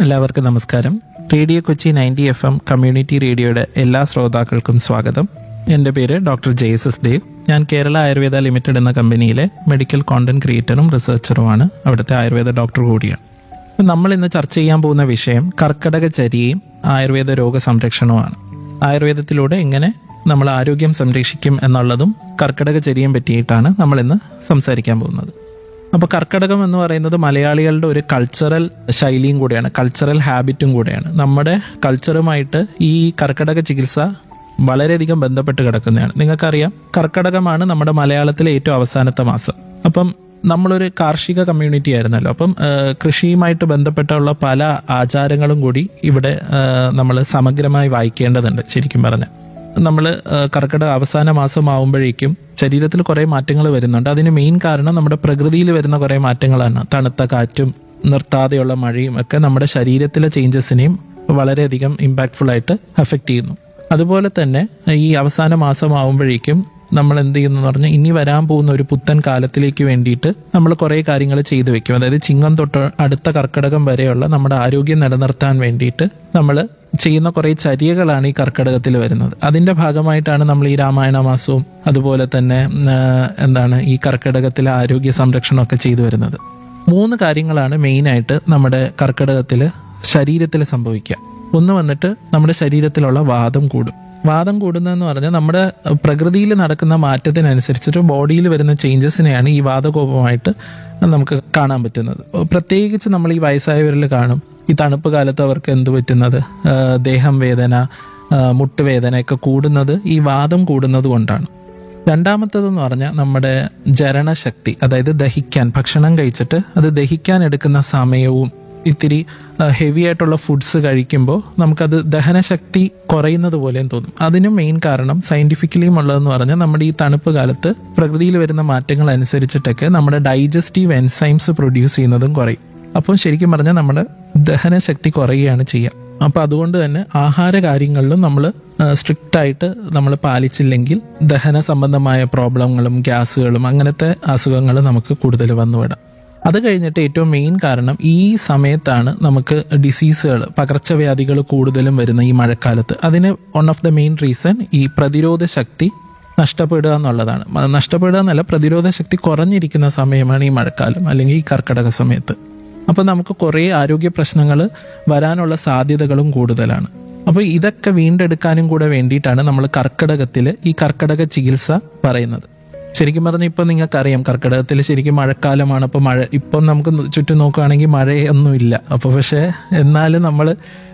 എല്ലാവർക്കും നമസ്കാരം radio Kochi ninety F M community റേഡിയോയുടെ എല്ലാ ശ്രോതാക്കൾക്കും സ്വാഗതം എൻ്റെ പേര് ഡോക്ടർ ജെയ്സസ് ദേവ് ഞാൻ കേരള ആയുർവേദ ലിമിറ്റഡ് എന്ന കമ്പനിയിലെ മെഡിക്കൽ കോണ്ടന്റ് ക്രിയേറ്ററും റിസർച്ചറുമാണ് അവിടുത്തെ ആയുർവേദ ഡോക്ടർ കൂടിയാണ് അപ്പം നമ്മൾ ഇന്ന് ചർച്ച ചെയ്യാൻ പോകുന്ന വിഷയം കർക്കടക ചര്യയും ആയുർവേദ രോഗ സംരക്ഷണവുമാണ് ആയുർവേദത്തിലൂടെ എങ്ങനെ നമ്മൾ ആരോഗ്യം സംരക്ഷിക്കും എന്നുള്ളതും കർക്കടക ചര്യയും പറ്റിയിട്ടാണ് നമ്മൾ ഇന്ന് സംസാരിക്കാൻ പോകുന്നത് അപ്പോൾ കർക്കടകം എന്ന് പറയുന്നത് മലയാളികളുടെ ഒരു കൾച്ചറൽ ശൈലിയും കൂടെയാണ് കൾച്ചറൽ ഹാബിറ്റും കൂടെയാണ് നമ്മുടെ കൾച്ചറുമായിട്ട് ഈ കർക്കടക ചികിത്സ വളരെയധികം ബന്ധപ്പെട്ട് കിടക്കുന്നതാണ് നിങ്ങൾക്കറിയാം കർക്കടകമാണ് നമ്മുടെ മലയാളത്തിലെ ഏറ്റവും അവസാനത്തെ മാസം അപ്പം നമ്മളൊരു കാർഷിക കമ്മ്യൂണിറ്റി ആയിരുന്നല്ലോ അപ്പം ആ, കൃഷിയുമായിട്ട് ബന്ധപ്പെട്ടുള്ള പല ആചാരങ്ങളും കൂടി ഇവിടെ നമ്മൾ സമഗ്രമായി വായിക്കേണ്ടതുണ്ട് ശരിക്കും പറഞ്ഞാൽ നമ്മൾ കർക്കിടക അവസാന മാസമാവുമ്പോഴേക്കും ശരീരത്തിൽ കുറേ മാറ്റങ്ങൾ വരുന്നുണ്ട് അതിന് മെയിൻ കാരണം നമ്മുടെ പ്രകൃതിയിൽ വരുന്ന കുറേ മാറ്റങ്ങളാണ് തണുത്ത കാറ്റും നിർത്താതെയുള്ള മഴയും ഒക്കെ നമ്മുടെ ശരീരത്തിലെ ചേഞ്ചസിനെയും വളരെയധികം ഇമ്പാക്ട്ഫുൾ ആയിട്ട് അഫക്റ്റ് ചെയ്യുന്നു അതുപോലെ തന്നെ ഈ അവസാന മാസമാവുമ്പോഴേക്കും നമ്മൾ എന്ത് ചെയ്യുന്നു എന്ന് പറഞ്ഞാൽ ഇനി വരാൻ പോകുന്ന ഒരു പുത്തൻ കാലത്തിലേക്ക് വേണ്ടിയിട്ട് നമ്മൾ കുറേ കാര്യങ്ങൾ ചെയ്തു വെക്കും അതായത് ചിങ്ങം തൊട്ട് അടുത്ത കർക്കിടകം വരെയുള്ള നമ്മുടെ ആരോഗ്യം നിലനിർത്താൻ വേണ്ടിയിട്ട് നമ്മൾ ചെയ്യുന്ന കുറേ ചര്യകളാണ് ഈ കർക്കിടകത്തിൽ വരുന്നത് അതിന്റെ ഭാഗമായിട്ടാണ് നമ്മൾ ഈ രാമായണ മാസവും അതുപോലെ തന്നെ ഉം, ആ, എന്താണ് ഈ കർക്കിടകത്തിലെ ആരോഗ്യ സംരക്ഷണമൊക്കെ ചെയ്തു വരുന്നത് മൂന്ന് കാര്യങ്ങളാണ് മെയിനായിട്ട് നമ്മുടെ കർക്കിടകത്തിൽ ശരീരത്തിൽ സംഭവിക്കുക ഒന്ന് വന്നിട്ട് നമ്മുടെ ശരീരത്തിലുള്ള വാദം കൂടും വാദം കൂടുന്നതെന്ന് പറഞ്ഞാൽ നമ്മുടെ പ്രകൃതിയിൽ നടക്കുന്ന മാറ്റത്തിനനുസരിച്ചിട്ട് ബോഡിയിൽ വരുന്ന ചേഞ്ചസിനെയാണ് ഈ വാദകോപമായിട്ട് നമുക്ക് കാണാൻ പറ്റുന്നത് പ്രത്യേകിച്ച് നമ്മൾ ഈ വയസ്സായവരിൽ കാണും ഈ തണുപ്പ് കാലത്ത് അവർക്ക് എന്ത് പറ്റുന്നത് ആ, ദേഹം വേദന ആ, മുട്ടുവേദന ഒക്കെ കൂടുന്നത് ഈ വാദം കൂടുന്നത് കൊണ്ടാണ് രണ്ടാമത്തതെന്ന് പറഞ്ഞാൽ നമ്മുടെ ജരണശക്തി അതായത് ദഹിക്കാൻ ഭക്ഷണം കഴിച്ചിട്ട് അത് ദഹിക്കാൻ എടുക്കുന്ന സമയവും ഇത്തിരി ഹെവി ആയിട്ടുള്ള ഫുഡ്സ് കഴിക്കുമ്പോൾ നമുക്കത് ദഹനശക്തി കുറയുന്നത് പോലെയും തോന്നും അതിന് മെയിൻ കാരണം സയന്റിഫിക്കലിയും ഉള്ളതെന്ന് പറഞ്ഞാൽ നമ്മുടെ ഈ തണുപ്പ് കാലത്ത് പ്രകൃതിയിൽ വരുന്ന മാറ്റങ്ങൾ അനുസരിച്ചിട്ടൊക്കെ നമ്മുടെ ഡൈജസ്റ്റീവ് എൻസൈംസ് പ്രൊഡ്യൂസ് ചെയ്യുന്നതും കുറയും അപ്പം ശരിക്കും പറഞ്ഞാൽ നമ്മുടെ ദഹനശക്തി കുറയുകയാണ് ചെയ്യുക അപ്പം അതുകൊണ്ട് തന്നെ ആഹാര കാര്യങ്ങളിലും നമ്മൾ സ്ട്രിക്റ്റ് ആയിട്ട് നമ്മൾ പാലിച്ചില്ലെങ്കിൽ ദഹന സംബന്ധമായ പ്രോബ്ലങ്ങളും ഗ്യാസുകളും അങ്ങനത്തെ അസുഖങ്ങൾ നമുക്ക് കൂടുതൽ വന്നുവിടാം അത് കഴിഞ്ഞിട്ട് ഏറ്റവും മെയിൻ കാരണം ഈ സമയത്താണ് നമുക്ക് ഡിസീസുകൾ പകർച്ചവ്യാധികൾ കൂടുതലും വരുന്ന ഈ മഴക്കാലത്ത് അതിന് one of the main reason ഈ പ്രതിരോധ ശക്തി നഷ്ടപ്പെടുക എന്നുള്ളതാണ് മ- നഷ്ടപ്പെടുക എന്നല്ല പ്രതിരോധ ശക്തി കുറഞ്ഞിരിക്കുന്ന സമയമാണ് ഈ മഴക്കാലം അല്ലെങ്കിൽ ഈ കർക്കിടക സമയത്ത് അപ്പോൾ നമുക്ക് കുറേ ആരോഗ്യ പ്രശ്നങ്ങൾ വരാനുള്ള സാധ്യതകളും കൂടുതലാണ് അപ്പോൾ ഇതൊക്കെ വീണ്ടെടുക്കാനും കൂടെ വേണ്ടിയിട്ടാണ് നമ്മൾ കർക്കിടകത്തിൽ ഈ കർക്കിടക ചികിത്സ പറയുന്നത് ശരിക്കും പറഞ്ഞാൽ ഇപ്പം നിങ്ങൾക്കറിയാം കർക്കിടകത്തിൽ ശരിക്കും മഴക്കാലമാണ് അപ്പോൾ മഴ ഇപ്പം നമുക്ക് ചുറ്റും നോക്കുകയാണെങ്കിൽ മഴയൊന്നുമില്ല അപ്പോൾ പക്ഷേ എന്നാലും നമ്മൾ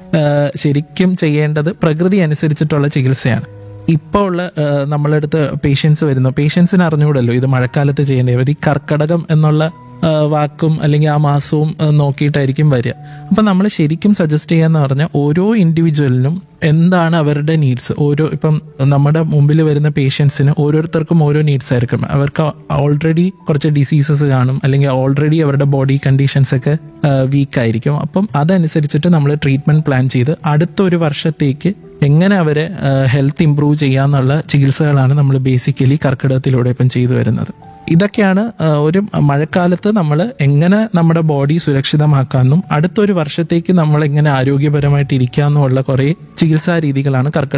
ശരിക്കും ചെയ്യേണ്ടത് പ്രകൃതി അനുസരിച്ചിട്ടുള്ള ചികിത്സയാണ് ഇപ്പോൾ ഉള്ള ആ, നമ്മളടുത്ത് പേഷ്യൻസ് വരുന്നു പേഷ്യൻസിന് അറിഞ്ഞുകൂടല്ലോ ഇത് മഴക്കാലത്ത് ചെയ്യേണ്ടത് ഇവർ ഈ കർക്കടകം എന്നുള്ള ആ, വാക്കും അല്ലെങ്കിൽ ആ മാസവും ആ, നോക്കിയിട്ടായിരിക്കും വരിക അപ്പം നമ്മൾ ശരിക്കും സജസ്റ്റ് ചെയ്യാന്ന് പറഞ്ഞാൽ ഓരോ ഇൻഡിവിജ്വലിനും എന്താണ് അവരുടെ നീഡ്സ് ഓരോ ഇപ്പം നമ്മുടെ മുമ്പിൽ വരുന്ന പേഷ്യൻസിന് ഓരോരുത്തർക്കും ഓരോ നീഡ്സ് ആയിരിക്കും അവർക്ക് ഓൾറെഡി കുറച്ച് ഡിസീസസ് കാണും അല്ലെങ്കിൽ ഓൾറെഡി അവരുടെ ബോഡി കണ്ടീഷൻസ് ഒക്കെ വീക്ക് ആയിരിക്കും അപ്പം അതനുസരിച്ചിട്ട് നമ്മൾ ട്രീറ്റ്മെന്റ് പ്ലാൻ ചെയ്ത് അടുത്ത ഒരു വർഷത്തേക്ക് എങ്ങനെ അവരെ ഹെൽത്ത് ഇംപ്രൂവ് ചെയ്യാന്നുള്ള ചികിത്സകളാണ് നമ്മൾ ബേസിക്കലി കർക്കിടകത്തിലൂടെ ഇപ്പം ചെയ്തു വരുന്നത് ഇതൊക്കെയാണ് ആ, ഒരു മഴക്കാലത്ത് നമ്മൾ എങ്ങനെ നമ്മുടെ ബോഡി സുരക്ഷിതമാക്കാമെന്നും അടുത്തൊരു വർഷത്തേക്ക് നമ്മൾ എങ്ങനെ ആരോഗ്യപരമായിട്ട് ഇരിക്കാമെന്നുമുള്ള കുറേ ചികിത്സാ രീതികളാണ് കർക്കിടക